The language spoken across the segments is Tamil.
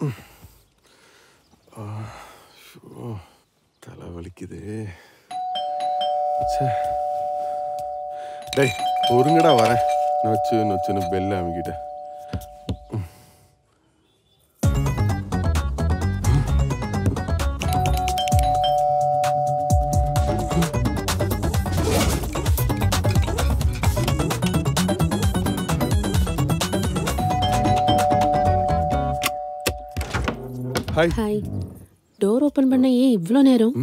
தலை வலிக்குது ச்சே. டேய் ஒருங்கடா வரேன் நொச்சு நொச்சுன்னு பெல்ல அமைக்கிட்ட ஹாய் ஹாய் டோர் ஓபன் பண்ண ஏன் இவ்வளோ நேரம்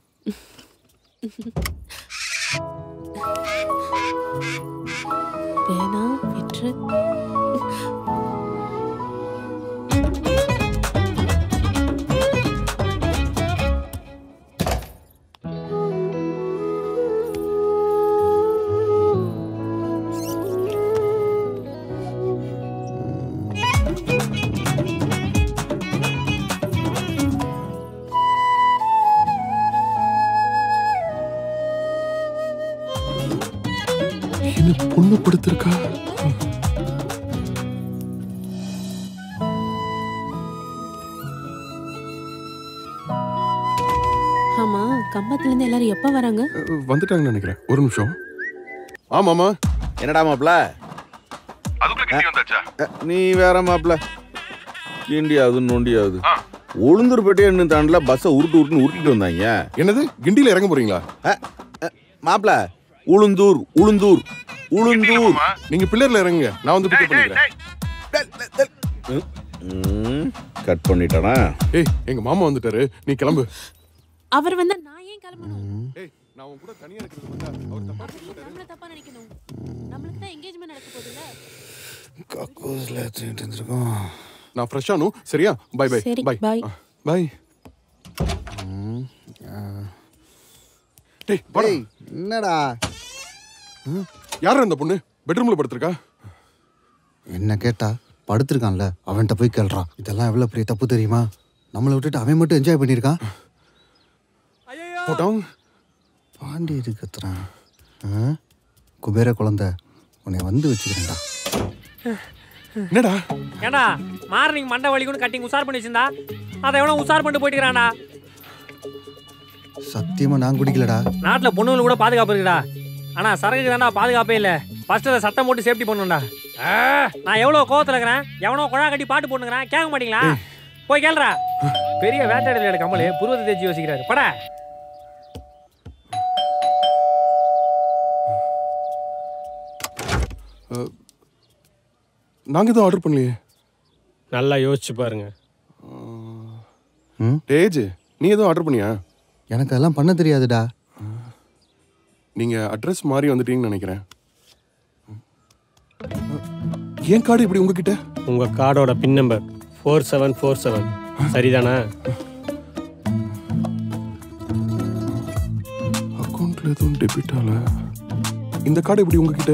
வேணா விட்டுரு என்ன பொண்ணு படுத்திருக்கா ஆமா கம்பத்துல இருந்து எல்லாரும் எப்ப வராங்க அஹ், வந்துட்டாங்கன்னு நினைக்கிறேன் ஒரு நிமிஷம் ஆமாமா என்னடா மாப்ள நீ வேற மாப்ள கிண்டியாவது நொண்டியாவது உளுந்தூர்பேட்டை என்ன தாண்டல பஸ்ஸை உருட்டு உருட்டுன்னு உருட்டிட்டு வந்தாங்க என்னது கிண்டியில இறங்க போறீங்களா மாப்ள உளுந்தூர் உளுந்தூர் உளுந்தூர் நீங்க பிள்ளைர்ல இறங்குங்க நான் வந்து பிக்கப் பண்ணிக்கிறேன் கட் பண்ணிட்டானா ஏய் எங்க மாமா வந்துட்டாரு நீ கிளம்பு அவர் வந்தா நான் ஏன் கிளம்பணும் ஏய் நான் உன் கூட தனியா இருக்கிறது பார்த்தா அவர் தப்பா நம்மள தப்பா நினைக்கணும் நம்மளுக்கு தான் என்கேஜ்மெண்ட் நடக்க போகுதுல்ல கக்கூஸ்ல எடுத்துட்டு இருந்திருக்கோம் நான் ஃப்ரெஷ் ஆனும் சரியா பை பை சரி, பை bye. பை டேய் வாடா என்னடா யார் அந்த பொண்ணு பெட்ரூம்ல படுத்திருக்கா என்ன கேட்டா படுத்திருக்கான்ல அவன்கிட்ட போய் கேள்றான் இதெல்லாம் எவ்வளவு பெரிய தப்பு தெரியுமா நம்மளை விட்டுட்டு அவன் மட்டும் என்ஜாய் பண்ணியிருக்கான் போட்டோம் பாண்டி இது கத்துறான் ஆ? குபேர குழந்தை உன்னை வந்து வச்சுக்கிறேன்டா என்னடா ஏண்டா மார்னிங் மண்டை வலிக்குன்னு கட்டிங் உசார் பண்ணி வச்சிருந்தா அதை எவனோ உசார் பண்ணிட்டு போயிட்டுக்கிறான்டா சத்தியமா நான் குடிக்கலடா நாட்டில் பொண்ணுங்களுக்கு கூட பாதுகாப்பு இருக்குடா ஆனால் சரக்குக்கு தான்டா பாதுகாப்பே இல்லை ஃபர்ஸ்ட் அதை சட்டம் போட்டு சேஃப்டி பண்ணணும்டா ஆ, நான் எவ்வளோ கோவத்தில் இருக்கிறேன் எவனோ குழா கட்டி பாட்டு போட்டுக்கிறேன் கேட்க மாட்டீங்களா போய் கேளுடா பெரிய வேட்டையாடல் கமல் புருவத்தை தேய்ச்சி யோசிக்கிறாரு பட நாங்க எதுவும் ஆர்டர் பண்ணலையே நல்லா யோசிச்சு பாருங்க ம் டேஜ் நீ எதுவும் ஆர்டர் பண்ணியா எனக்கு அதெல்லாம் பண்ண தெரியாதுடா நீங்க அட்ரஸ் மாறி வந்துட்டீங்கன்னு நினைக்கிறேன் ஏன் கார்டு இப்படி உங்ககிட்ட உங்க கார்டோட pin number four seven four seven சரிதானே அக்கௌண்ட்ல எதுவும் டெபிட் ஆகல இந்த கார்டு இப்படி உங்ககிட்ட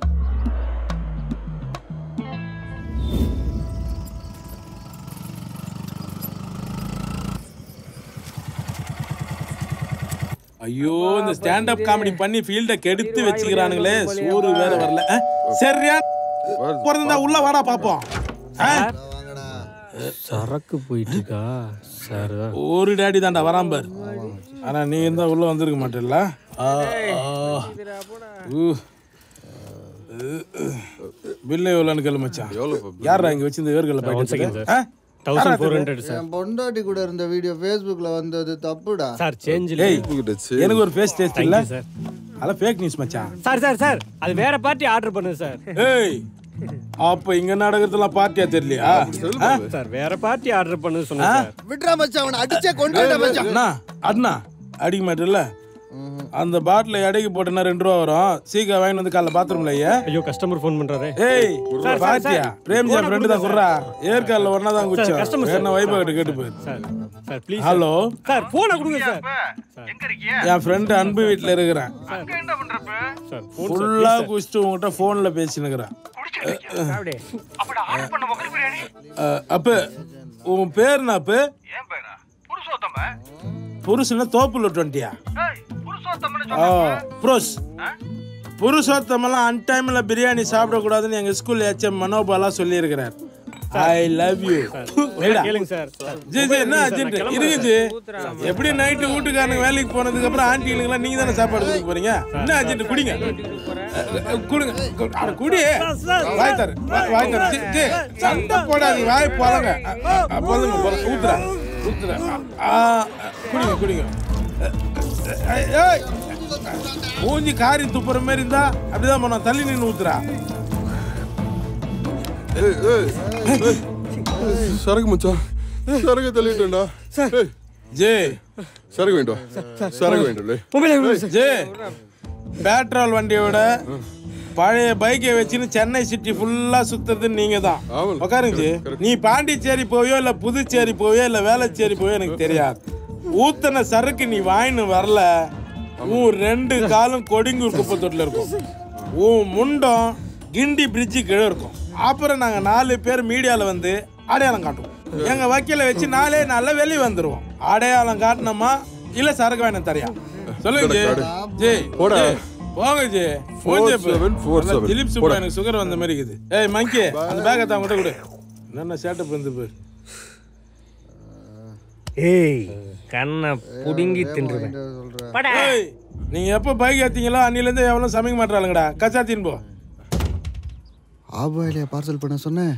ஐயோ இந்த ஸ்டாண்ட் அப் காமெடி பண்ணி ஃபீல்ட கெடுத்து வச்சுக்கிறானுங்களே சோறு வேற வரல அஹ், சரியா பிறந்தா உள்ள வாடா பாப்போம் அஹ், சரக்கு போயிட்டு இருக்கா சார் தான் ஒரு டேடி தான்டா வராம பாரு ஆனா நீ இருந்தா உள்ள வந்திருக்க மாட்டேல்ல ஆ, ஆ. ஊ. பில்லு எவ்வளோன்னு கேளு மச்சான் யாரா இங்க வச்சு இந்த வேர்கல்ல One second, packet sir. Thousand four hundred sir என் பொண்டாட்டி கூட இருந்த வீடியோ ஃபேஸ்புக்ல வந்தது தப்புடா சார் சேஞ்ச் ஏய் எனக்கு ஒரு ஃபேஸ் டேஸ்ட் இல்ல Thank you, sir. அதெல்லாம் ஃபேக் நியூஸ் மச்சான் சார் சார் சார் அது வேற பார்ட்டி ஆர்டர் பண்ணுங்க சார் ஏய் அப்ப இங்க நடக்கிறதுலாம் பார்ட்டியா தெரியலையா ஆ? சார் வேற பார்ட்டி ஆர்டர் பண்ணுங்க சொன்னேன் சார் விட்றா மச்சான் அவனை அடிச்சே கொண்டு மச்சான் அண்ணா அண்ணா அடிக்க மாட்டேல்ல அந்த பாட்டில எடைக்கு போட்டனா ரெண்டு ரூபா வரும் சீக்கிரம் வாங்கிட்டு வந்து காலைல பாத்ரூம்ல ஐயா ஐயோ கஸ்டமர் ஃபோன் பண்றாரு ஏய் சார், பாத்தியா சார். பிரேம்ஜா போனை ஃப்ரெண்டு தான் கொடுங்க, குடுறா ஏற்கால ஒன்னா தான் சார் குச்சோம் கஸ்டமர் சார் என்ன வைப்பா கிட்ட கேட்டு போயிரு sir sir please hello sir போனை கொடுங்க சார் என் ஃப்ரெண்டு அன்பு வீட்ல இருக்கிறேன் சார் ஃபுல்லா குடிச்சிட்டு உங்ககிட்ட போன்ல பேசினுக்கிறேன் அப்படியே அப்ப உன் பேர் என்ன அப்ப புருஷன தோப்புல டுவெண்ட்டியா புருஷ் புருஷோத்தமெல்லாம் அன்டைம்ல பிரியாணி சாப்பிடக்கூடாதுன்னு எங்க ஸ்கூல் ஹெச்எம் மனோபாலா சொல்லியிருக்கிறார் ஐ லவ் யூ கேளுங்க சார் ஜி ஜி என்ன அர்ஜென்ட் இருங்க ஜி எப்படி நைட்டு வீட்டுக்காரங்க வேலைக்கு போனதுக்கு அப்புறம் ஆண்டிகளுக்கெல்லாம் நீங்க தானே சாப்பாடு கொடுக்க போறீங்க என்ன அர்ஜென்ட் குடிங்க அஹ், குடுங்க கு- அட, குடி வாய் தரு வா- வாய் தரு ஜி, ஜி சண்டை போடாதீங்க வாய் போலங்க போதுங்க போதுங்க ஊத்துறா ஊத்துறா ஆ, ஆ, குடிங்க குடிங்க ஏய், ஏய். மூஞ்சி காரி துப்புற மாதிரி இருந்தா அப்படிதான் பண்ண தள்ளி நின்று ஊத்துறா ஏய், ஏய், ஏய். சரக்கு மச்சான் சரக்கு தள்ளிட்டேன்டா ஏய், ஜே சரக்கு வேண்டும் சரக்கு வேண்டும் ஜே பெட்ரோல் வண்டியோட பழைய பைக்கை வச்சுன்னு சென்னை சிட்டி ஃபுல்லா சுத்துறது நீங்க தான் ஆமாம். உட்காருங்க ஜி நீ பாண்டிச்சேரி போவியோ இல்ல புதுச்சேரி போவியோ இல்ல வேளச்சேரி போவியோ எனக்கு தெரியாது ஊத்தன சரக்கு நீ வாங்கின்னு வரல உன் ரெண்டு காலும் கொடுங்கூர் குப்பை தொட்டில் இருக்கும் உன் முண்டம் கிண்டி பிரிட்ஜு கீழே இருக்கும் அப்புறம் நாங்க நாலு பேர் மீடியால வந்து அடையாளம் காட்டுவோம் எங்க வக்கீல வச்சு நாலே நாள்ல வெளியே வந்துருவோம் அடையாளம் காட்டினோமா இல்ல சரக்கு வேணும் தரையா சொல்லுங்க ஜி ஜி போடா. ஜி, போங்க ஜி மூஞ்சே பாரு. 4747. நல்லா திலீப் சுப்பா எனக்கு சுகர் வந்த மாதிரி இருக்குது ஏய் மங்கி அந்த பேக்கை தான் கூட கொடு என்னென்ன சேட்டப் வந்து பாரு ஏய் கண்ணை புடுங்கி தின்றுவேன் பட ஏய் நீங்க எப்ப பைக் ஏத்தீங்களோ அன்னில இருந்து எவ்வளவு சமைக்க மாட்டாளுங்கடா கச்சாத்தின் போ ஆபா இல்லையா பார்சல் பண்ண சொன்னேன்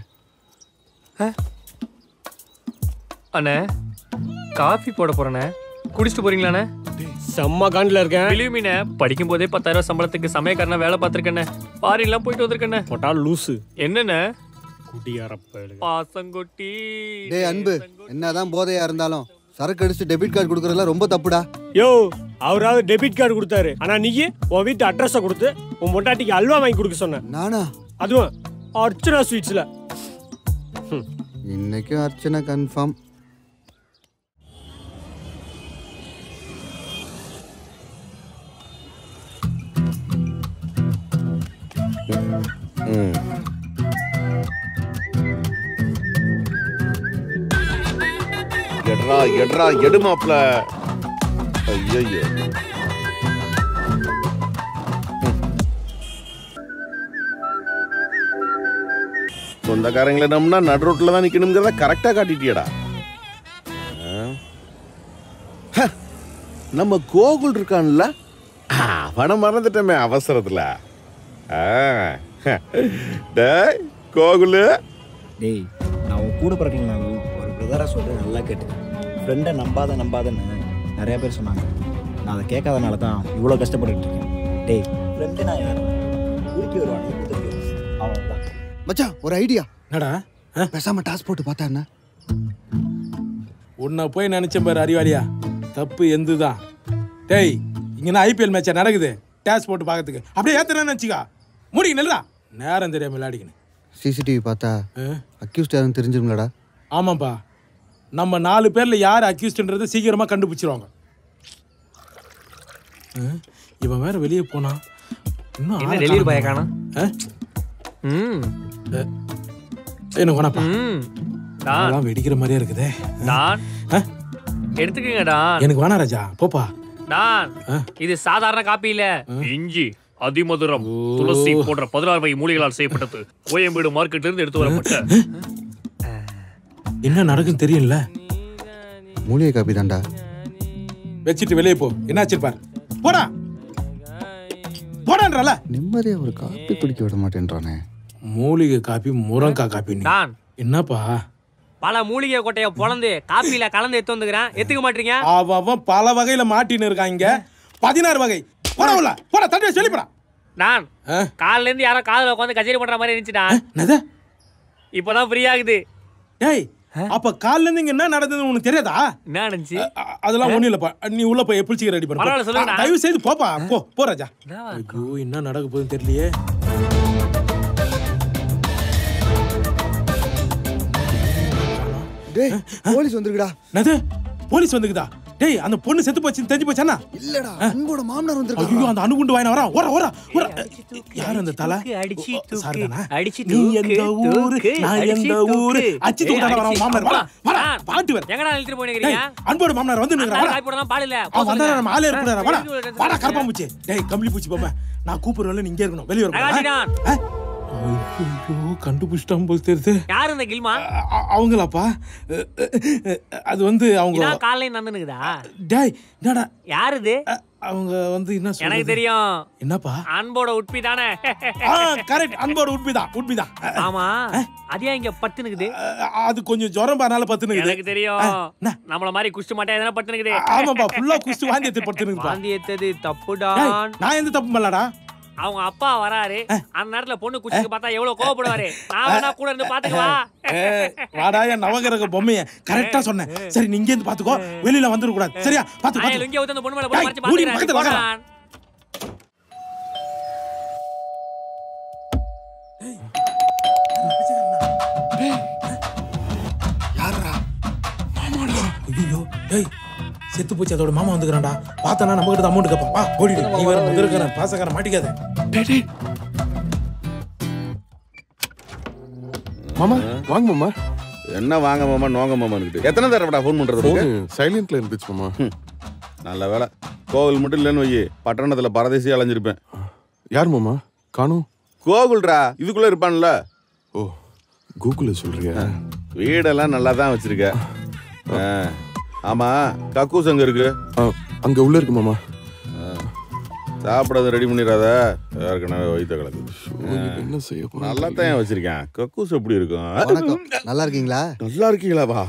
அண்ணே காஃபி போட போறேண்ணே குடிச்சிட்டு போறீங்களாண்ணே செம்ம காண்டில் இருக்கேன் பிலிவ் மீனே படிக்கும் போதே பத்தாயிரம் ரூபாய் சம்பளத்துக்கு சமயக்காரனா வேலை பார்த்துருக்கேண்ணே ஃபாரின்லாம் போயிட்டு வந்திருக்கேண்ணே போட்டா லூசு என்னண்ணே குடியாரப்ப பாசங்கொட்டி டேய் அன்பு என்னதான் போதையா இருந்தாலும் சரக்கு அடிச்சு டெபிட் கார்டு கொடுக்கறதுலாம் ரொம்ப தப்புடா யோ அவராவது டெபிட் கார்டு கொடுத்தாரு ஆனா நீ உன் வீட்டு அட்ரஸை கொடுத்து உன் பொண்டாட்டிக்கு அல்வா வாங்கி கொடுக்க சொன்ன நானா அதுவும் அர்ச்சனா ஸ்வீட்ஸ்ல இன்னைக்கும் அர்ச்சனை கன்ஃபார்ம் எட்ரா எட்ரா எடு மாப்ள ஐயோ சொந்தக்காரங்களை நம்பினா நடு ரோட்டில் தான் நிற்கணுங்கிறத கரெக்டாக காட்டிட்டியடா ஆ? ஹ, நம்ம கோகுல் இருக்கான்ல அவனை மறந்துட்டமே அவசரத்தில் ஆ, ஹ. டேய் கோகுலு டேய் நான் உன் கூட பிறக்கலனாலும் ஒரு பிரதராக சொல்கிறேன் நல்லா கேட்டுக்க ஃப்ரெண்டை நம்பாத நம்பாதன்னு நிறைய பேர் சொன்னாங்க நான் அதை கேட்காதனால தான் இவ்வளோ கஷ்டப்பட்டுட்டு இருக்கேன் டேய் ஃப்ரெண்டு நான் யார் ஊருக்கு வருவான் எப்படி தெரியும் அவன் தான் மச்சான் ஒரு ஐடியா என்னடா ஆ? பேசாம டாஸ் போட்டு பார்த்தா என்ன உன்னை போய் நினைச்சேன் பாரு அறிவாளியா தப்பு எந்துதான் டேய் இங்கே ஐபிஎல் மேட்சா நடக்குது டேஸ் போட்டு பார்க்கறதுக்கு அப்படியே ஏத்துறேன்னு வச்சுக்கா முடிக்க நெல்லா நேரம் தெரியாம விளையாடிக்கணும் சிசிடிவி பார்த்தா ஆ? அக்யூஸ்ட் யாரும் தெரிஞ்சிருங்களா ஆமாப்பா நம்ம நாலு பேர்ல யார் அக்யூஸ்ட்ன்றதை சீக்கிரமா கண்டுபிடிச்சிருவாங்க ஆ? இவன் வேற வெளியே போனா இன்னும் என்ன ஆளை டெலிவரி பாய காணோம். காணோம் ஆ? ம் எனக்கு வேணாப்பா ம் டான் அதெல்லாம் வெடிக்கிற மாதிரியே இருக்குதே டான் ஆ? எடுத்துக்கங்க டான் எனக்கு வேணாம் ராஜா போப்பா டான் ஆ? இது சாதாரண காப்பி இல்ல இஞ்சி அதிமதுரம் துளசி போன்ற பதினாறு வகை மூலிகளால் செய்யப்பட்டது கோயம்பேடு மார்க்கெட்ல இருந்து எடுத்து வரப்பட்ட என்ன நடக்குன்னு தெரியல மூலிகை காப்பி தான்டா வச்சுட்டு வெளியே போ என்னாச்சு பார் போடா போடான்றல நிம்மதியா ஒரு காப்பி குடிக்க விட மாட்டேன்றானே மூலிகை காப்பி முருங்கா காப்பி டான் என்னப்பா பல மூலிகை கொட்டைய பொழந்து காப்பியில கலந்து எடுத்து வந்துக்கிறேன் எத்துக்க மாட்டீங்க அவன் அவன் பல வகையில மாட்டின்னு இருக்கான் இங்க பதினாறு வகை போடா உள்ள போடா தட்டி சொல்லி போடா நான் ஆ? காலைல இருந்து யாரோ காதுல உட்காந்து கச்சேரி பண்ற மாதிரி இருந்துச்சுடா என்னது இப்பதான் ஃப்ரீ ஆகுது டேய் அப்ப கால்ல இருந்து இங்க என்ன நடந்ததுன்னு உனக்கு தெரியாதா என்ன நடந்துச்சு அ- அதெல்லாம் ஒண்ணும் இல்லப்பா நீ உள்ள போய் புளிச்சிக்க ரெடி பண்ணு பரவாயில்ல, சொல்லுங்கண்ணா. போ. தயவு செய்து போப்பா போ போ ராஜா என்னவா ஐயோ என்ன நடக்க போகுதுன்னு தெரியலையே டேய் போலீஸ் வந்திருக்குடா என்னது போலீஸ் வந்துக்குதா டேய் அந்த பொண்ணு செத்து போச்சு தெரிஞ்சு போச்சானா இல்லடா அன்போட மாமனார் ஐயோ வந்திருக்காங்க அந்த அணுகுண்டு வாயின வரா ஓர ஓர ஓர யார் அந்த தலை தூக்கு, அடிச்சு ஓ, தூக்கு, சாரதானா? அடிச்சு நீ தூக்கு, எந்த ஊரு தூக்கு, நான் அடிச்சு எந்த ஊரு தூக்கு. அச்சு ஏய், தூக்கிட்டாங்க வரா அடிச்சு மாமனார் வரா வரா ஆ. பாட்டு வர எங்கடா இழுத்துட்டு போய் டேய் நிக்கிறீங்க அன்போட மாமனார் வந்து நிக்கிறா வரா காய் போடலாம் பால் இல்ல அவன் வந்தா நம்ம ஆளே இருக்கிறாரா வாடா வாடா கரப்பா பூச்சி டேய் கம்பளி பூச்சி போமா நான் கூப்பிடுறேன் நீ இங்கே இருக்கணும் வெளிய நகாட்டி வரணும் டான். ஆ? ஐயோ கண்டுபிடிச்சிட்டான் போல் தெரியுது யாரு இந்த கில்மா அ- அ- அவங்களாப்பா அ, அ, அ, அது வந்து அவங்க இதான் காலையில நந்தனுக்குதா டேய் என்னடா யாரு இது அ, அவங்க வந்து என்ன எனக்கு சொல்றது? தெரியும் என்னப்பா அன்போட உட்பி தானே ஆ கரெக்ட் அன்போட உண்மைதான் உண்மைதான் அ, ஆமா அதே இங்க பத்துனுக்குது அ, அது கொஞ்சம் ஜுரம் பாருனால பத்துனுக்குது எனக்கு தெரியும் என்ன? நம்மள மாதிரி குஷ்டு மாட்டே எதனா பத்துனுக்குது ஆமாப்பா ஃபுல்லா குஸ்து வாந்தி எடுத்து படுத்துனுக்குப்பா வாந்தி எடுத்தது டேய், தப்புடான் நான் எந்த தப்பு பண்ணலடா அவங்க அப்பா வராரு அந்த நேரத்துல பொண்ணு குச்சிக்கு பார்த்தா எவ்வளவு கோவப்படுவாரு நான் வேணா கூட இருந்து பாத்துக்குவா ஏ, வாடா என் நவகிரக பொம்மைய கரெக்டா சொன்னேன் சரி நீ இங்க இருந்து பாத்துக்கோ வெளியில வந்துட கூடாது சரியா பாத்து நான் பாத்து லுங்கிய ஊத்தி அந்த பொண்ணு மேல போட்டு டேய், மறைச்சு மூடி பாத்துக்கிறேன் பக்கத்துல வாடா. போடான். ஐயோ டேய் செத்து போச்சு அதோட மாமா வந்துக்கிறான்டா பார்த்தானா நம்ம கிட்ட அமௌண்ட் கேட்பான் வா ஓடிடு நீ வேற முதற்காரன் பாசக்காரன் மாட்டிக்காத டேய் டேய் மாமா வாங்க மாமா என்ன வாங்க மாமா நோங்க மாமான்னு எத்தனை தடவைடா ஃபோன் பண்றது உனக்கு? ஃபோன் சைலண்ட்ல இருந்துச்சு மாமா நல்ல வேலை கோவில் மட்டும் இல்லைன்னு வை பட்டணத்துல பரதேசி அலைஞ்சிருப்பேன் யார் மாமா காணும் கோகுல்ரா இதுக்குள்ள இருப்பான்ல ஓ கூகுளில் சொல்றியா வீடெல்லாம் நல்லா தான் வச்சிருக்க ஆ. ஆமா கக்கூஸ் அங்க இருக்கு ஆ, அங்க உள்ள இருக்கு மாமா சாப்பிடாத ரெடி பண்ணிடாத ஏற்கனவே வயிற்ற கலக்குது ஓ, இது என்ன செய்ய போறோம் நல்லா தான் வச்சிருக்கேன் கக்கூஸ் எப்படி இருக்கும் வணக்கம் நல்லா இருக்கீங்களா நல்லா இருக்கீங்களாவா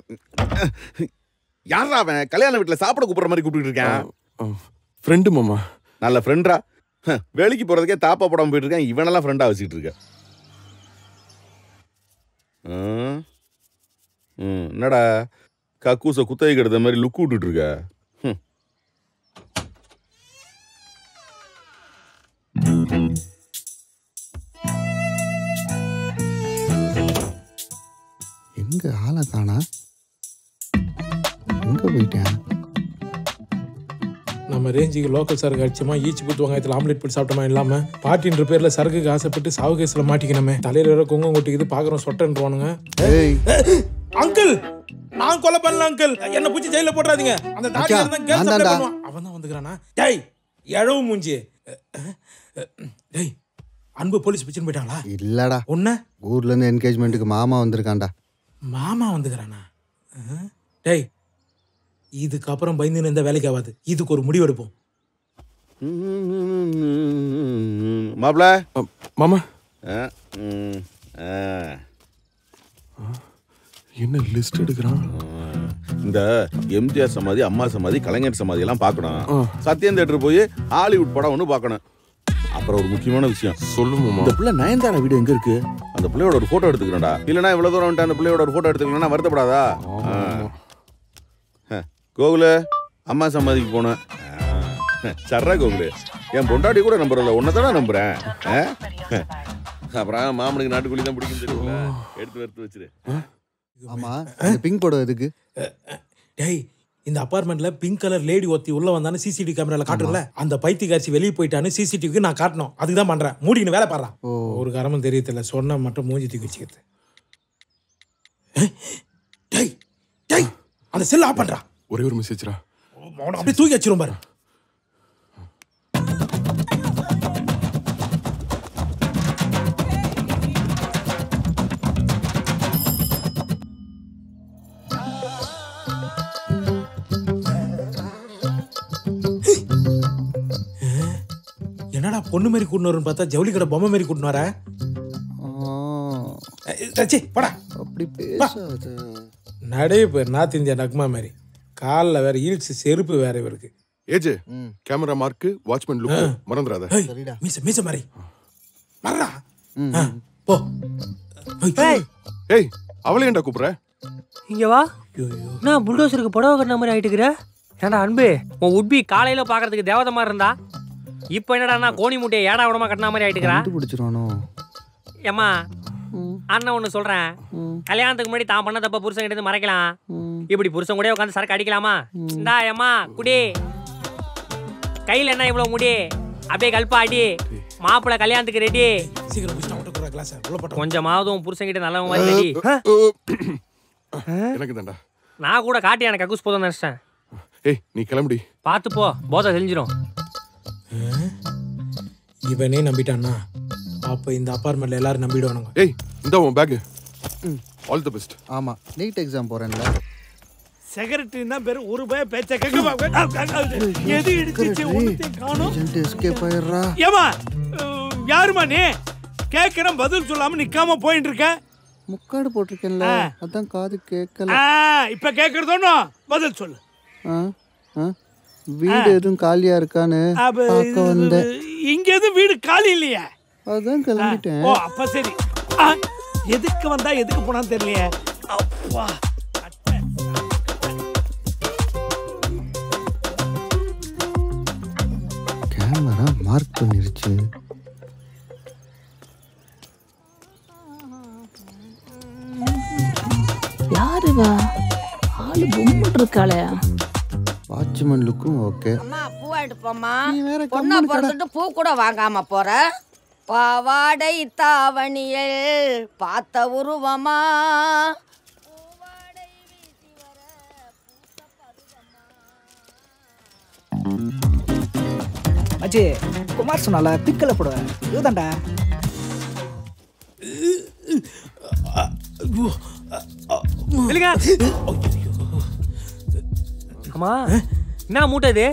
யாரா அவன் கல்யாண வீட்டுல சாப்பிட கூப்பிடுற மாதிரி கூப்பிட்டு இருக்கேன் ஃப்ரெண்டு மாமா நல்ல ஃப்ரெண்டா வேலைக்கு போறதுக்கே தாப்பா படம் போயிட்டு இருக்கேன் இவனெல்லாம் ஃப்ரெண்டா வச்சுக்கிட்டு இருக்க ம். ம், என்னடா கக்கூச குத்தகை கெடுத்த மாதிரி லுக் விட்டுட்டு இருக்க ம். எங்க ஆளை காணா எங்க போயிட்டேன் நம்ம ரேஞ்சுக்கு லோக்கல் சரக்கு அடிச்சோமா ஈச்சி புத்து வெங்காயத்தில் ஆம்லெட் போட்டு சாப்பிட்டோமா இல்லாம பாட்டின்ற பேர்ல சரக்குக்கு ஆசைப்பட்டு சாவு கேஸ்ல மாட்டிக்கணுமே தலையில வேற குங்கம் கொட்டிக்குது பாக்குறோம் சொட்டன்றுவானுங்க ஏய் அங்கிள் நான் கொலை பண்ணல அங்கிள் என்ன பிடிச்சி ஜெயில போட்டுறாதீங்க அந்த தாடி மச்சான், இருந்தா கேஸ் நான் சப்ளை தான்டா. பண்ணுவான் அவன் தான் வந்துக்கிறானா டேய் எழவு மூஞ்சி டேய் அன்பு போலீஸ் பிடிச்சுன்னு போயிட்டாங்களா இல்லடா உன்ன ஊர்ல இருந்து என்கேஜ்மெண்ட்டுக்கு மாமா வந்திருக்கான்டா மாமா வந்துக்கிறானா அஹ். டேய் இதுக்கப்புறம் பயந்து எந்த வேலைக்கு ஆகாது இதுக்கு ஒரு முடிவு எடுப்போம் மாப்ள அ, மாமா ஆ, ம், ஆ. என்ன லிஸ்ட் எடுக்கிறான் இந்த எம்ஜிஆர் சமாதி அம்மா சமாதி கலைஞர் சமாதி எல்லாம் பார்க்கணும் ஆ. சத்யம் தேட்டர் போய் ஹாலிவுட் படம் ஒன்று பார்க்கணும் அப்புறம் ஒரு முக்கியமான விஷயம் சொல்லு மாமா இந்த பிள்ளை நயன்தாரா வீடு எங்க இருக்கு அந்த பிள்ளையோட ஒரு போட்டோ எடுத்துக்கிறேன்டா இல்லனா இவ்வளவு தூரம் வந்துட்டு அந்த பிள்ளையோட ஒரு போட்டோ எடுத்துக்கலன்னா வருத்தப்படாதா ஆ. ஹ, கோகுலு அம்மா சமாதிக்கு போனேன் ஆ. சர்ரா கோகுலு என் பொண்டாட்டி கூட நம்புறல உன்னை தானே நம்புறேன் ஆ? அப்புறம் மாமனுக்கு நாட்டுக்குள்ளி தான் பிடிக்கும் தெரியல எடுத்து எடுத்து வச்சிரு ஆமா இந்த பிங்க் படம் எதுக்கு டேய் இந்த அபார்ட்மெண்ட்ல பிங்க் கலர் லேடி ஒருத்தி உள்ள வந்தானு சிசிடிவி கேமரால காட்டுறல அந்த பைத்தியக்காட்சி வெளியே போயிட்டான்னு சிசிடிவிக்கு நான் காட்டணும் அதுக்கு தான் பண்றேன் மூடின்னு வேலை பாடுறான் ஓ ஒரு கரமும் தெரியல சொன்னா மட்டும் மூஞ்சி தூக்கி வச்சுக்கிறது ஏய், டேய் டேய் அந்த செல் ஆஃப் பண்றான் ஒரே ஒரு மெசேஜ்ரா அவனை அப்படியே தூக்கி வச்சிரும் பாரு என்னடா பொண்ணு மாதிரி கூட்டினு வரும்னு பார்த்தா ஜவுளி கடை பொம்மை மாதிரி கூட்டினு வர சச்சி போடா அப்படி பேசாத நடே பேர் நார்த் இந்தியா நக்மா மாதிரி காலில் வேற ஈல்ஸ் செருப்பு வேற இவருக்கு AJ camera mark watchman look மறந்துடாத ஏய், சரிடா. மீச மீச மாதிரி வர்றா ஆ, போ ஏய் ஏய் அவளை ஏன்டா கூப்பிடுற இங்க வா நான் புல்டோசருக்கு புடவை கட்டின மாதிரி ஆயிட்டுக்கிற ஏன்டா அன்பு உன் உட்பி காலையில பாக்குறதுக்கு தேவதை மாதிரி இருந்தா இப்போ என்னடா கோணி மூட்டையை ஏடா விடமா கட்டின மாதிரி ஆயிட்டுக்கிறா கண்டுபிடிச்சிருவானோ ஏம்மா அண்ணன் ஒன்று சொல்றேன் கல்யாணத்துக்கு முன்னாடி தான் பண்ண தப்ப புருஷன் கிட்ட இருந்து மறைக்கலாம் இப்படி புருஷன் கூட உட்காந்து சரக்கு அடிக்கலாமா இந்தா ஏம்மா குடி கையில் என்ன இவ்வளோ முடி அப்படியே கல்பா அடி மாப்பிள்ளை கல்யாணத்துக்கு ரெடி சீக்கிரம் புடிச்சு நான் விட்டு கிளாஸ் உள்ள போட்டோம் கொஞ்சமாவது உன் புருஷன் கிட்ட நல்லவங்க மாதிரி ரெடி எனக்கு தான்டா நான் கூட காட்டி எனக்கு கக்கூஸ் போதும் நினைச்சிட்டேன் ஏய் நீ கிளம்புடி பார்த்து போ போதை தெரிஞ்சிடும் இவனே நம்பிட்டான்னா அப்போ இந்த அப்பார்ட்மெண்ட்ல எல்லாரும் நம்பிடுவானுங்க ஏய் இந்த உன் பேக் ஆல் தி பெஸ்ட் ஆமா நீட் எக்ஸாம் போறேன்ல செக்ரட்டரி தான் பேரு ஒரு பய பேச்ச கேட்க எது இடிச்சிச்சு ஒண்ணுத்தையும் காணும் ஏஜென்ட் எஸ்கேப் ஆயிடுறா ஏமா அஹ், யாரும்மா நீ கேட்கிறேன் பதில் சொல்லாம நிக்காம போயிட்டு இருக்க முக்காடு போட்டிருக்கேன்ல ஆ. அதான் காது கேட்கல ஆ, இப்ப கேட்கறதோன்னு பதில் சொல்லு ஆ, ஆ. வீடு எதுவும் காலியா இருக்கான்னு அப்ப பார்க்க இது- வந்தேன் இங்க எதுவும் வீடு காலி இல்லையா அதான் கிளம்பிட்டேன் ஓ அப்ப சரி ஆ, எதுக்கு வந்தா எதுக்கு போனான்னு தெரியலையே அப்பா அட்டை. கேமரா மார்க் பண்ணிருச்சு யாருவா ஆளு பொம்முன்னு இருக்காளே வாட்ச்மேன் லுக்கும் ஓகே அம்மா பூ வாங்கிட்டு போம்மா நீ வேற பொண்ணா கம்முனு கடை. பிறந்துட்டு பூ கூட வாங்காம போற பாவாடை தாவணியில் பார்த்த உருவமா மச்சி குமார் சொன்னால பிக்கல போடுவேன் இதுதான்டா இல்லைங்க அம்மா என்ன மூட்டை இது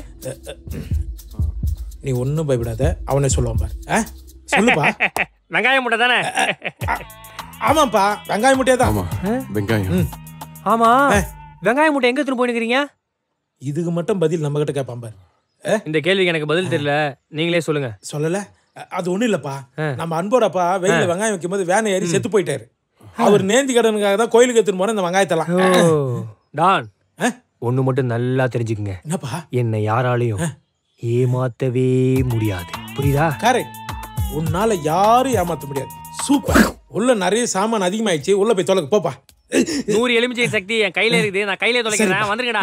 நீ ஒன்றும் பயப்படாத அவனே சொல்லுவான் பாரு ஆ? சொல்லுப்பா வெங்காய மூட்டை தானே ஆமாப்பா வெங்காயம் முட்டையே தான் ஆமா வெங்காயம் ஆமா வெங்காய மூட்டை எங்க எடுத்துட்டு போயிருக்கிறீங்க இதுக்கு மட்டும் பதில் நம்ம கிட்ட கேட்பான் பாரு இந்த கேள்விக்கு எனக்கு பதில் தெரியல நீங்களே சொல்லுங்க சொல்லல அ- அது ஒண்ணும் இல்லப்பா நம்ம அன்போடப்பா வெயில வெங்காயம் வைக்கும் போது வேனை ஏறி செத்து போயிட்டாரு அவர் நேந்தி கடனுக்காக தான் கோயிலுக்கு எடுத்துன்னு போற இந்த வெங்காயத்தெல்லாம் ஓ டான் ஒண்ணு மட்டும் நல்லா தெரிஞ்சுக்குங்க என்னப்பா என்னை யாராலையும் ஏமாத்தவே முடியாது புரியுதா கரெக்ட் உன்னால யாரும் ஏமாத்த முடியாது சூப்பர் உள்ள நிறைய சாமான் அதிகமாயிடுச்சு உள்ள போய் தொலைக்கு போப்பா நூறு எலுமிச்சை சக்தி என் கையில இருக்குது நான் கையில தொலைக்கிறேன் வந்துருங்கடா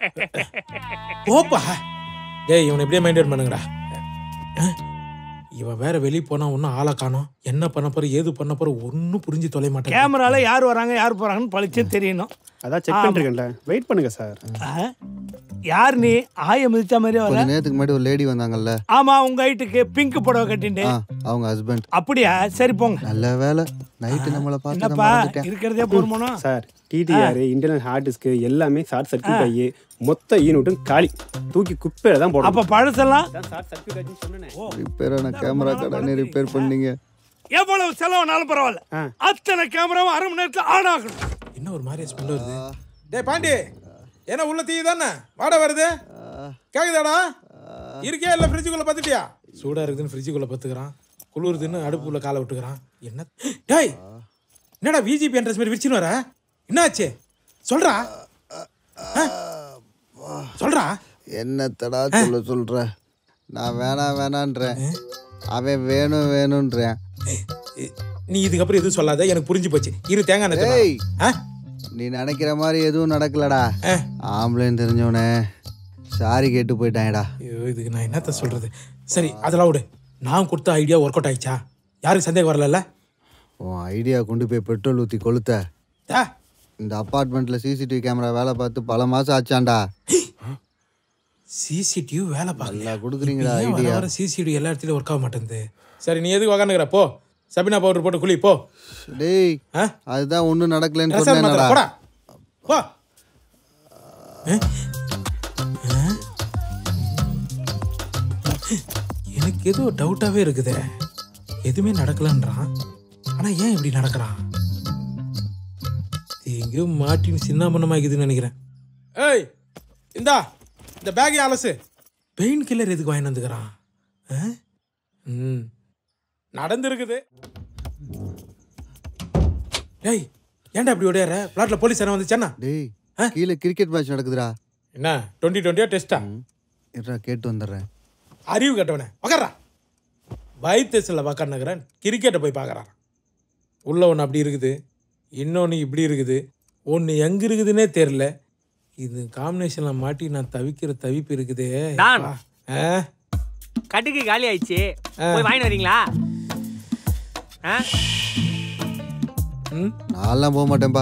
போப்பா டேய் இவனை எப்படியே மெயின்டைன் பண்ணுங்கடா அஹ், இவன் வேற வெளியே போனா ஒன்றும் ஆளை காணோம் என்ன பண்ண போற ஏது பண்ண போற ஒன்றும் புரிஞ்சு தொலை மாட்டேன் கேமரால யார் வராங்க யார் போறாங்கன்னு பளிச்சு தெரியணும் அதான் செக் பண்ணிருக்கேன்ல வெயிட் பண்ணுங்க சார் ஆ? யார் நீ ஆய மிதிச்ச மாதிரி வர கொஞ்ச நேரத்துக்கு முன்னாடி ஒரு லேடி வந்தாங்கல்ல ஆமா உங்க ஹைட்டுக்கு பிங்க் புடவை கட்டிண்டு ஆ அவங்க ஹஸ்பண்ட் அப்படியா சரி போங்க நல்ல வேலை நைட்டு நம்மளை பார்த்து நான் என்னப்பா மறந்துட்டேன் இருக்கிறதே போதுமானோ sir TTR internal hard disk எல்லாமே ஷார்ட் சர்க்யூட் ஆகி மொத்த யூனிட்டும் காலி தூக்கி குப்பையில தான் போடணும் அப்ப பழசெல்லாம் ஷார்ட் சர்க்யூட் ஆச்சுன்னு சொன்னேனே ரிப்பேரான கேமரா கடனை ரிப்பேர் பண்ணீங்க எவ்வளவு செலவுனாலும் பரவாயில்ல அத்தனை கேமராவும் அரை மணி நேரத்துல ஆன் ஆகணும் என்ன ஒரு மாதிரி ஸ்மெல் வருது டேய் பாண்டி என்ன உள்ள தீ தானே வாடா வருது கேக்குதாடா இருக்கே இல்ல ஃப்ரிட்ஜுக்குள்ள பார்த்துட்டியா சூடா இருக்குதுன்னு ஃப்ரிட்ஜுக்குள்ள பார்த்துக்கிறான் குளிருதுன்னு அடுப்புக்குள்ள காலை விட்டுக்கிறான் என்ன டேய் என்னடா விஜிபி என்ட்ரஸ் மாதிரி விரிச்சுன்னு வர என்னாச்சு சொல்றா ஆ? சொல்றா என்னத்தடா சொல்ல சொல்ற நான் வேணாம் வேணான்றேன் அவன் வேணும் வேணும்ன்றேன் நீ இதுக்கப்புறம் எதுவும் சொல்லாத எனக்கு புரிஞ்சு போச்சு இரு தேங்காய் எண்ணெய் ஏய் தரேன். ஆ? நீ நினைக்கிற மாதிரி எதுவும் நடக்கலடா ஆம்பளைன்னு தெரிஞ்சவனே சாரி கேட்டு போயிட்டாங்கடா ஐயோ இதுக்கு நான் என்னத்த சொல்றது சரி அதெல்லாம் விடு நான் கொடுத்த ஐடியா ஒர்க் அவுட் ஆயிடுச்சா யாருக்கு சந்தேகம் வரல உன் ஐடியா கொண்டு போய் பெட்ரோல் ஊற்றி கொளுத்த ஆ இந்த அப்பார்ட்மெண்ட்ல சிசிடிவி கேமரா வேலை பார்த்து பல மாசம் ஆச்சான்டா சிசிடிவி வேலை பார்க்கல நல்லா கொடுக்குறீங்களா ஏன் வர ஐடியா வர சிசிடிவி எல்லா இடத்துலயும் ஒர்க் ஆக மாட்டேங்குது சரி நீ எதுக்கு உக்காந்துக்கிற போ சபினா பவுடர் போட்டு குளி போ டேய் ஆ? அதுதான் ஒன்றும் நடக்கலன்னு ரசாயன மாத்திரை, சொன்னேன்டா போடா போ ஆ? ஆ? எனக்கு ஏதோ டவுட்டாவே இருக்குதே எதுவுமே நடக்கலன்றான் ஆனா ஏன் இப்படி நடக்கிறான் இது எங்கேயோ மாட்டின்னு சின்ன பண்ணமாக்குதுன்னு நினைக்கிறேன் ஏய் இந்தா இந்த பேக்கே அலசு பெயின் கில்லர் எதுக்கு வாங்கி வந்துக்கிறான் ஆ? ம் நடந்திருக்குது டேய் ஏன்டா இப்படி ஓடியார பிளாட்ல போலீஸ் என்ன வந்துச்சானா டேய் கீழே கிரிக்கெட் மேட்ச் நடக்குதுடா என்ன டுவெண்ட்டி டுவெண்ட்டியா டெஸ்டா இருடா கேட்டு வந்துடுறேன் அறிவு கட்டவனே உக்காரா பயத்தேசில் உக்காந்துக்கிறேன் கிரிக்கெட்டை போய் பார்க்குறான் உள்ள ஒன்று அப்படி இருக்குது இன்னொன்று இப்படி இருக்குது ஒன்று எங்கே இருக்குதுன்னே தெரில இது காம்பினேஷனில் மாட்டி நான் தவிக்கிற தவிப்பு இருக்குதே டான். அப்பா. ஆ? கட்டுக்கு காலி ஆயிடுச்சு போய் வாங்கிட்டு வரீங்களா ஆ? ம் நான்லாம் போக மாட்டேன்பா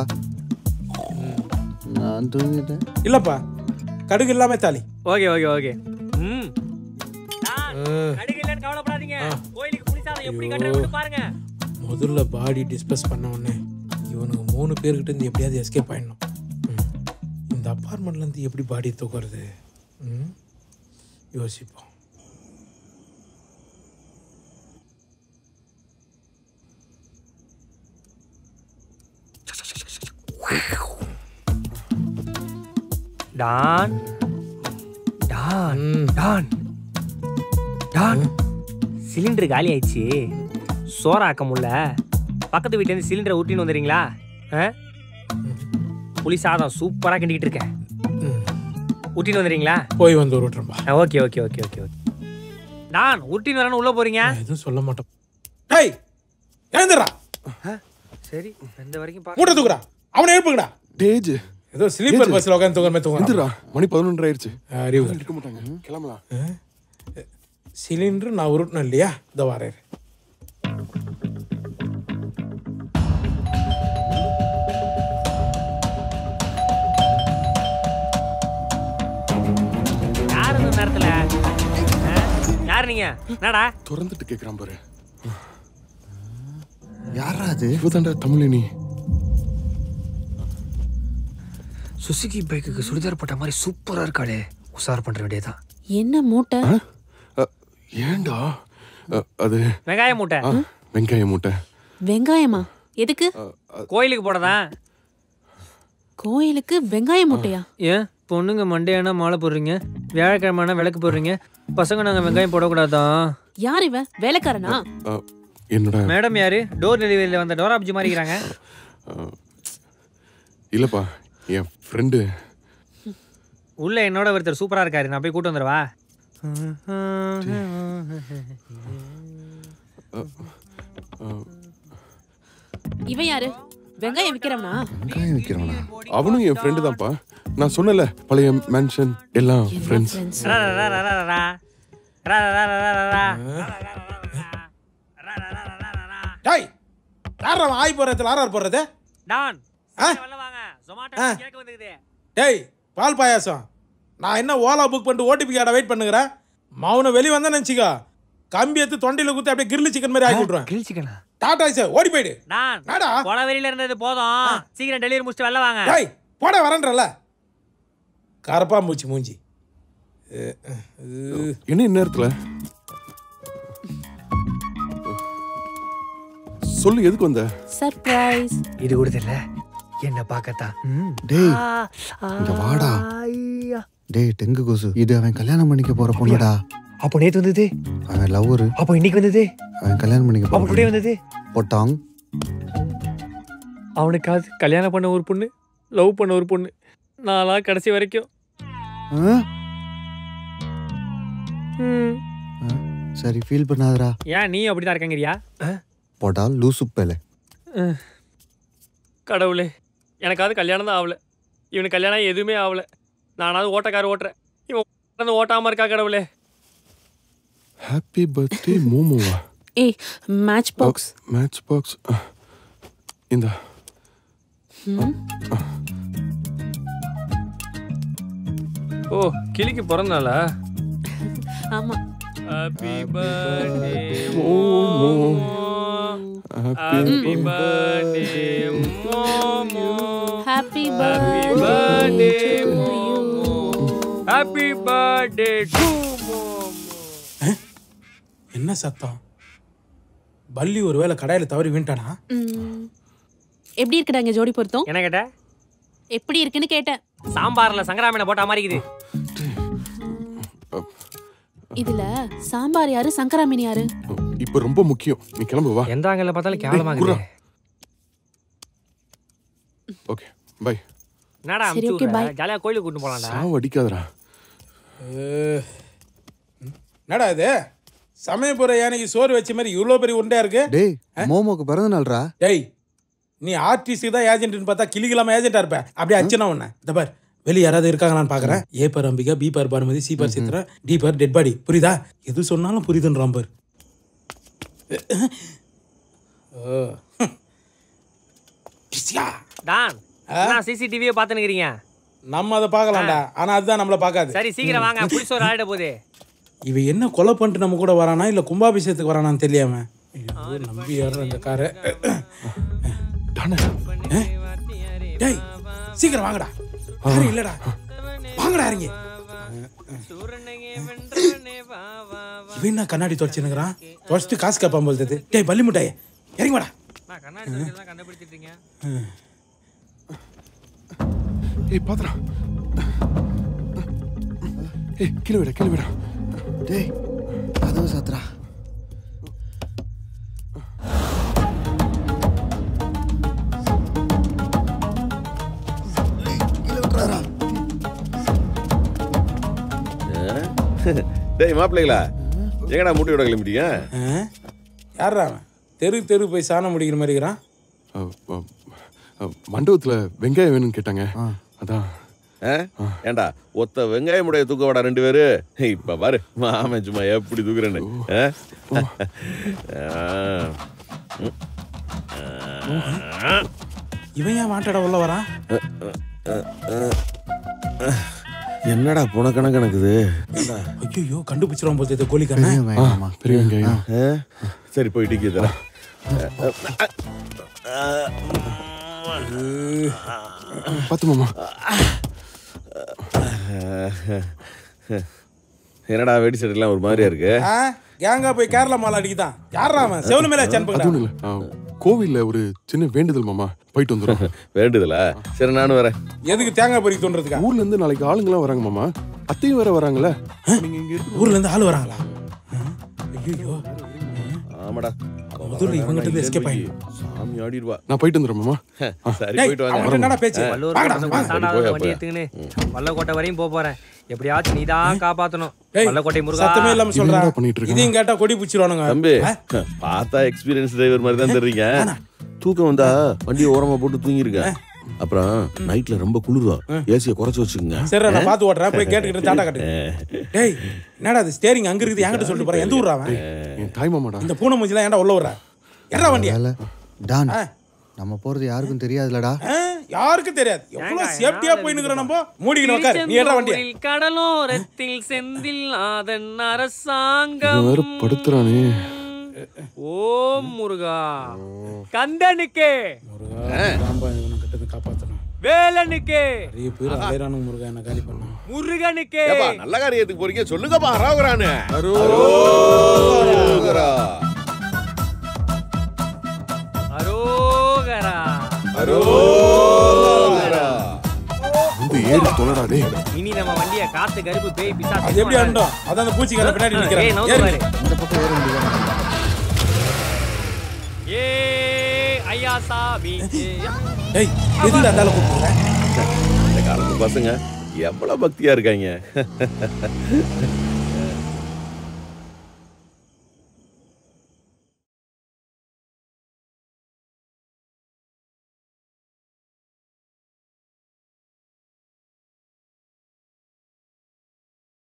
நான் தூங்கிட்டேன் இல்லைப்பா கடுகு இல்லாமல் தாலி ஓகே ஓகே ஓகே ம் ம். கடுகு இல்லைன்னு கவலைப்படாதீங்க கோயிலுக்கு புளிசாதம் எப்படி கட்டுறேன்னு பாருங்க முதல்ல பாடி டிஸ்பஸ் பண்ண உடனே இவனுக்கு மூணு பேர்கிட்ட இருந்து எப்படியாவது எஸ்கேப் ஆயிடணும் ம். இந்த அப்பார்ட்மெண்ட்ல இருந்து எப்படி பாடி தூக்குறது ம்? யோசிப்போம் don don don don cylinder காலி ஆயிடுச்சு சோறாக்க முடியல பக்கத்து வீட்டிலேருந்து சிலிண்டரை ஊட்டின்னு வந்துடுறீங்களா ஆ புளி சாதம் சூப்பராக கிண்டிக்கிட்டு இருக்கேன் ஊட்டின்னு வந்துடுறீங்களா போய் வந்து ஒரு விட்டுறம்பா okay okay okay okay okay don ஊட்டின்னு வரேன்னு உள்ளே போகிறீங்க எதுவும் சொல்ல மாட்டோம் டேய் எழுந்துடுறா சரி இந்த வரைக்கும் மூட்டை தூக்குறா அவனை எழுப்புங்கடா டேஜ் ஏதோ ஸ்லீப்பர் பஸ்ல உட்காந்து தூங்குற மாதிரி வந்துடுறா தூங்குறான் மணி பதினொன்று ஆயிடுச்சு அறிவு இருக்க மாட்டாங்க கிளம்பலாம் சிலிண்டர் நான் உருட்டணும் இல்லையா இந்த வரேன் யார் இந்த நேரத்தில் யார் நீங்க என்னடா திறந்துட்டு கேட்குறான் பாரு யாரா அது இவதாண்டா தமிழினி சுசுகி பைக்குக்கு சுடிதார் போட்ட மாதிரி சூப்பரா இருக்காளே உசார் பண்ற வேண்டியதான் என்ன மூட்டை அ, ஏன்டா அ, அது வெங்காய மூட்டை ஆ, வெங்காய மூட்டை வெங்காயமா எதுக்கு கோயிலுக்கு போடதா கோயிலுக்கு வெங்காய மூட்டையா ஏன் பொண்ணுங்க மண்டையானா மாலை போடுறீங்க வியாழக்கிழமைனா விளக்கு போடுறீங்க பசங்க நாங்க வெங்காயம் போடக்கூடாதா யார் இவன் வேலைக்காரனா அ, என்னோட மேடம் யாரு டோர் டெலிவரியில் வந்த டோராப்ஜி மாதிரி இருக்கிறாங்க அ, இல்லப்பா என் ஃப்ரெண்டு உள்ள என்னோட ஒருத்தர் சூப்பரா இருக்காரு நான் போய் கூட்டு வந்துடவா இவன் யாரு வெங்காயம் விக்கிறவனா வெங்காயம் விற்கிறவனா அவனும் என் ஃப்ரெண்டு தான்ப்பா நான் சொன்னல பழைய மேன்ஷன் எல்லாம் ஃப்ரெண்ட்ஸ் ரா, ரா, ரா, ரா, ரா, ரா. ரா, ரா, ரா, ரா, ரா, ரா. டேய் யார் அவன் ஆய் போடுறது ஆர்ஆர் போடுறது டான் ஆ? வெளில வாங்க ஜொமாட்டோ ஆ. கேட்க வந்துக்குது டேய் பால் பாயாசம் நான் என்ன ஓலா புக் பண்ணிட்டு ஓடிபி கார்டை வெயிட் பண்ணுகிறேன் மௌன வெளியே வந்தா நினச்சிக்கோ கம்பி எடுத்து தொண்டையில் குத்தி அப்படியே கிரில் சிக்கன் மாதிரி ஆக்கி விட்ருவேன் கிரில் சிக்கனா டாடா சார் ஓடி போயிடு டான் நாடா கொலவெளியில இருந்தது போதும் சீக்கிரம் டெலிவரி முடிச்சுட்டு வெளில வாங்க டேய் போட வரன்றல கரப்பாம்பூச்சி மூஞ்சி அஹ், அஹ். என்ன இந்நேரத்துல சொல்லு எதுக்கு வந்த சர்ப்ரைஸ் இது கூட தெரியல என்ன பார்க்கத்தா டேய் இங்க வாடா டேய் டெங்கு கொசு இது அவன் கல்யாணம் பண்ணிக்க போற பொண்ணுடா அப்போ நேத்து வந்தது அவன் லவ்வரு அப்போ இன்னைக்கு வந்தது அவன் கல்யாணம் பண்ணிக்க அப்போ போற டுடே பொண்ணு. வந்தது போட்டாங் அவனுக்காவது கல்யாணம் பண்ண ஒரு பொண்ணு லவ் பண்ண ஒரு பொண்ணு நான்லாம் கடைசி வரைக்கும் ஆ? ம். ஆ? சரி ஃபீல் பண்ணாதடா ஏன் நீ அப்படிதான் இருக்கங்கிறியா போட்டா லூசு பேலே கடவுளே எனக்காவது கல்யாணம் தான் ஆகல இவனுக்கு கல்யாணம் எதுவுமே ஆகல நானாவது ஓட்டக்கார ஓட்டுறேன் இவன் ஓட்டுறது ஓட்டாம இருக்கா கடவுளே ஹாப்பி பர்த்டே மோமோவா ஏய் மேட்ச் பாக்ஸ் மேட்ச் பாக்ஸ் இந்த ஓ கிளிக்கு பிறந்தாளா ஆமா happy birthday Momo happy birthday Momo happy happy birthday Momo happy birthday to Momo என்ன சத்தம் பல்லி ஒருவேளை கடையில் தவறி விண்டானா எப்படி இருக்குடா இங்க ஜோடி பொருத்தம் என்ன கேட்ட எப்படி இருக்குன்னு கேட்டேன் சாம்பார்ல சங்கராமீனை போட்ட மாதிரி இருக்குது இதுல சாம்பார் யாரு சங்கராமீன் யாரு இப்போ ரொம்ப முக்கியம் நீ கிளம்பு வா எந்த ஆங்கில பார்த்தாலும் டேய், கேவலமா குர்ரா. இருக்குது ஓகே பை என்னடா சரி, அமுச்சு okay, விடுற? bye. ஜாலியா கோயிலுக்கு கூட்டு போலாம்டா சாவு அடிக்காதடா அஹ். என்னடா இது சமயபுர யானைக்கு சோறு வச்ச மாதிரி இவ்வளோ பெரிய உருண்டையா இருக்கு டேய் மோமோக்கு பிறந்த நாள்ரா டேய் நீ ஆர்டிஸ்ட் தான் ஏஜென்ட்னு பார்த்தா கிளிக்கலாம ஏஜென்ட்டா இருப்ப அப்படியே அச்சனா உன்ன இந்த பார் வெளிய யாராவது இருக்காங்களான்னு பாக்குறேன் A for Ambika B for Bhanumathi C for Chitra D for dead body புரியுதா எது சொன்னாலும் புரியுதுன்றான் பார் ஓ. பிஸ்யா. டான் நான் சிசிடிவியை பார்த்து நிக்கிறீங்க நம்ம அதை பார்க்கலாம்டா ஆனா அதுதான் நம்மள பார்க்காது சரி சீக்கிரம் வாங்க புளிசோறு ஆயிட போகுது இவ என்ன கொலை பண்ணிட்டு நம்ம கூட வரானா இல்ல கும்பாபிஷேகத்துக்கு வரானான்னு தெரியாம ஐயோ, நம்பி ஏறுற இந்த காரை டேய் சீக்கிரம் வாங்கடா யாரும் இல்லடா வாங்கடா இறங்கி இவன் என்ன கண்ணாடி தொடச்சுனுங்கிறான் தொடச்சிட்டு காசு கேட்பான் போல் தெரியுது. டேய் பள்ளி முட்டாயே இறங்கி வாடா நான் கண்ணாடி தொலைச்சதெல்லாம் கண்டுபிடிச்சிட்டு இருக்கீங்க ஏய் பாத்துடா ஏய் கீழே விட கீழே விட டேய் கதவு சாத்துறா டேய் மாப்பிள்ளைங்களா எங்கடா முட்டையோட கிளம்பிட்டீங்க யாரா அவன் தெரு தெரு போய் சாணம் முடிக்கிற மாதிரி இருக்கிறான் மண்டபத்துல வெங்காயம் வேணும்னு கேட்டாங்க அதான் ஆ? ஏன்டா ஒத்த வெங்காயம் உடைய தூக்க வாடா ரெண்டு பேரு இப்ப பாரு மாமன் சும்மா எப்படி தூக்குறேன்னு ஆ? ஆ. ம். ஆ. இவன் ஏன் வாண்டடா உள்ள வரான் என்னடா புன கணக்குது ஐயோ கண்டுபிடிச்சிருவான் போல் தெரியுது கோழி கண்ணை பெரிய வெங்காயம் சரி போய் டிக்கி தரேன் பார்த்து மாமா என்னடா வெடி செட்டெல்லாம் ஒரு மாதிரியா இருக்கு ஆ கேங்கா போய் கேரளா மாலை அடிக்குதான் யாரா அவன் செவனு மேல அது அனுப்புங்கடா ஒண்ணும் இல்ல ஆ, கோவில்ல ஒரு சின்ன வேண்டுதல் மாமா போயிட்டு வந்துடும் வேண்டுதலா சரி நானும் வரேன் எதுக்கு தேங்காய் பொறிக்க தோன்றதுக்கா ஊர்ல இருந்து நாளைக்கு ஆளுங்களாம் வராங்க மாமா அத்தையும் வேற வராங்களே நீங்க இங்க இருக்கு ஊர்ல இருந்து ஆள் வராங்களா ஐயோ ஆமாடா முதல்ல இவங்கிட்ட இருந்து escape ஆயி. சாமி ஆடிடுவா நான் போயிட்டு வந்துடுறேன் மாமா சரி டேய், போயிட்டு வாங்க அவன்கிட்ட என்னடா பேச்சு வல்லூர் வாங்கடா, பசங்க வாங்க. சாண்டாவது போய் வண்டி அப்ப. எடுத்துக்கின்னு வல்லக்கோட்டை வரையும் போக போறேன் எப்படியாச்சும் நீ தான் காப்பாத்தணும் டேய், வல்லக்கோட்டை முருகா சத்தமே இல்லாம சொல்றா என்னடா பண்ணிட்டு இருக்கான்? இதையும் கேட்டா கொடி பிடிச்சிருவானுங்க தம்பி பார்த்தா எக்ஸ்பீரியன்ஸ் டிரைவர் மாதிரி தான் தெரியுங்க தூக்கம் வந்தா வண்டியை ஓரமா போட்டு தூங்கிருக்கேன் அப்புறம் நைட்ல ரொம்ப குளிரும் ஏசியை குறைச்சு வச்சுக்கோங்க சரி நான் பாத்து ஓட்டுறேன் போய் கேட்டுக்கிட்டு டாடா கட்டு டேய் என்னடா அது ஸ்டேரிங் அங்க இருக்குது என்கிட்ட சொல்லிட்டு போறேன் எந்த ஊர்ரா அவன் என் தாய் மாமாடா இந்த பூனை மூஞ்சிலாம் ஏன்டா உள்ள விடுற எறா வண்டியா வேலை டான் ஆ. நம்ம போறது யாருக்கும் தெரியாதுலடா ஆ, யாருக்கும் தெரியாது எவ்வளவு சேஃப்டியா போய் நிக்கிற நம்ம மூடிக்கணும் உட்காரு நீ எறா வண்டியா திருச்செந்தூரில் கடலோரத்தில் செந்தில் நாதன் இவன் அரசாங்கம் வேற படுத்துறானே ஓம் முருகா கந்தனுக்கு ராம்பா இவனை கிட்ட காப்பாத்தணும் வேலனுக்கு நிறைய பேர் அலையறானு முருகா என்ன காலி பண்ணணும் முருகனுக்கு ஏப்பா நல்ல காரியத்துக்கு போறீங்க சொல்லுங்கப்பா அரோகரானு அரோகரா அரோகரா அரோகரா வந்து ஏறி தொலைடா டேய் இனி நம்ம வண்டிய காத்து கருப்பு பேய் பிசாசு அது எப்படி அண்டோம் அதான் அந்த பூச்சிக்கார பின்னாடி ஏய் நிக்கிறான் நவுத்து ஏறு. பாரு இந்த பக்கம் ஏற முடியாது ஏ ஐயா சாமி டேய் எதுல அந்தால கூப்பிடுற இந்த காலத்து பசங்க எவ்வளவு பக்தியா இருக்காங்க